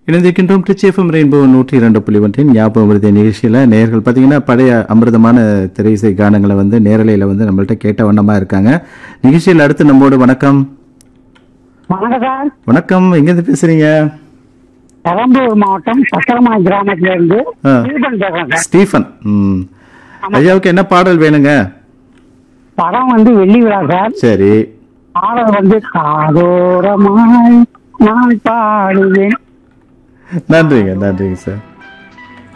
இணைந்திருக்கின்றோம் Trichy FM rainbow நூற்றி இரண்டு புள்ளி ஒன்றின் ஞாபகம் விருது நிகழ்ச்சியில் நேர்கள் பார்த்தீங்கன்னா பழைய அமிர்தமான திரை இசை கானங்களை வந்து நேரலையில் வந்து நம்மள்ட்ட கேட்ட வண்ணமாக இருக்காங்க நிகழ்ச்சியில் அடுத்து நம்மோடு வணக்கம் வணக்கம் சார் வணக்கம் எங்கேருந்து பேசுறீங்க பெரம்பலூர் மாவட்டம் சத்திரமாய் கிராமத்துல இருந்து ஆ. தீபன் பேசுறேன் சார் ஸ்டீஃபன் ம் ஐயாவுக்கு என்ன பாடல் வேணுங்க படம் வந்து வெள்ளி விழா சார் சரி பாடல் வந்து காதோரமாய் நான் பாடுவேன் நன்றிங்க நன்றிங்க சார்